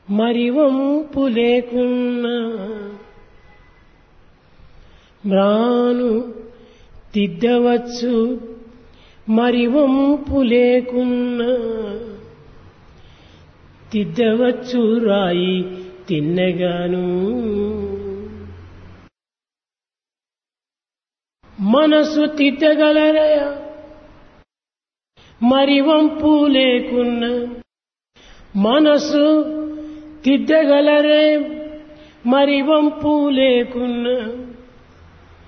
మరి వంపు లేకున్నా మ్రాను దిద్దవచ్చు మరి వంపు లేకున్నా తిద్దవచ్చు రాయి తిన్నగాను మనసు తిద్దగలరయా మరి వంపు లేకున్నా మనసు తిద్దగలరే మరి వంపు లేకున్నా